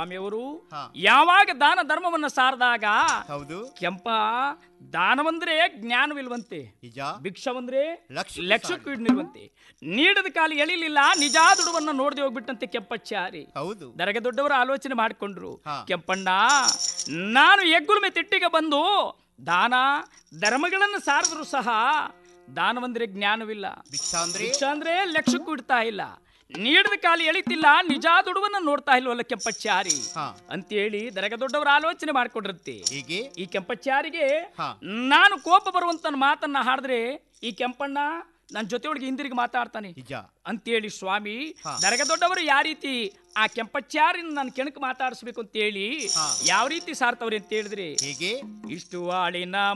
ಸ್ವಾಮಿಯವರು ಹಾ. ಯಾವಾಗ ದಾನ ಧರ್ಮವನ್ನ ಸಾರದಾಗ ಹೌದು ಕೆಂಪ ದಾನವಂದ್ರೆ ಜ್ಞಾನವಿಲ್ವಂತೆ ನಿಜ ಭಿಕ್ಷವಂದ್ರೆ ಲಕ್ಷ ಲಕ್ಷಕ್ಕೂ ನಿಲ್ವಂತೆ ನೀಡದ ಕಾಲ ಎಳಿಲಿಲ್ಲ ನಿಜ ದುಡುವನ್ನ ನೋಡದೆ ಹೋಗ್ಬಿಟ್ಟಂತೆ ಕೆಂಪಚ್ಚಾರಿ ಹೌದು ದರಗ ದೊಡ್ಡವರು ಆಲೋಚನೆ ಮಾಡಿಕೊಂಡ್ರು ಹಾ. ಕೆಂಪಣ್ಣ ನಾನು ಎಗ್ಗುಲ್ಮೆ ತಿಟ್ಟಿಗೆ ಬಂದು ದಾನ ಧರ್ಮಗಳನ್ನು ಸಾರಿದ್ರು ಸಹ ದಾನವಂದ್ರೆ ಜ್ಞಾನವಿಲ್ಲ ಭಿಕ್ಷಾ ಅಂದ್ರೆ ಭಿಕ್ಷ ಅಂದ್ರೆ ಲಕ್ಷಕ್ಕೂ ಇಡ್ತಾ ಇಲ್ಲ ನೀಡದ ಕಾಲ ಎಳಿತಿಲ್ಲ ನಿಜ ದುಡುವನ್ನ ನೋಡ್ತಾ ಇಲ್ವಲ್ಲ ಕೆಂಪಚ್ಚಾರಿ ಹಾ ಅಂತೇಳಿ ದರಗ ದೊಡ್ಡವರು ಆಲೋಚನೆ ಮಾಡ್ಕೊಂಡಿರುತ್ತೆ ಹೀಗೆ ಈ ಕೆಂಪಚ್ಚಾರಿಗೆ ಹಾ. ನಾನು ಕೋಪ ಬರುವಂತ ಮಾತನ್ನ ಹಾಡಿದ್ರೆ ಈ ಕೆಂಪಣ್ಣ ನನ್ನ ಜೊತೆಯೊಳಗೆ ಹಿಂದಿರುಗಿ ಮಾತಾಡ್ತಾನೆ ನಿಜ ಅಂತೇಳಿ ಸ್ವಾಮಿ ಹಾ. ದರಗ ದೊಡ್ಡವರು ಯಾವ ರೀತಿ ಆ ಕೆಂಪಚ್ಚಾರಿನ ನಾನು ಕೆಣಕ್ ಮಾತಾಡಿಸ್ಬೇಕು ಅಂತೇಳಿ ಹಾ. ಯಾವ ರೀತಿ ಸಾರ್ತವ್ರಿ ಅಂತ ಹೇಳಿದ್ರೆ ಹೀಗೆ ಇಷ್ಟು ಆಳಿನ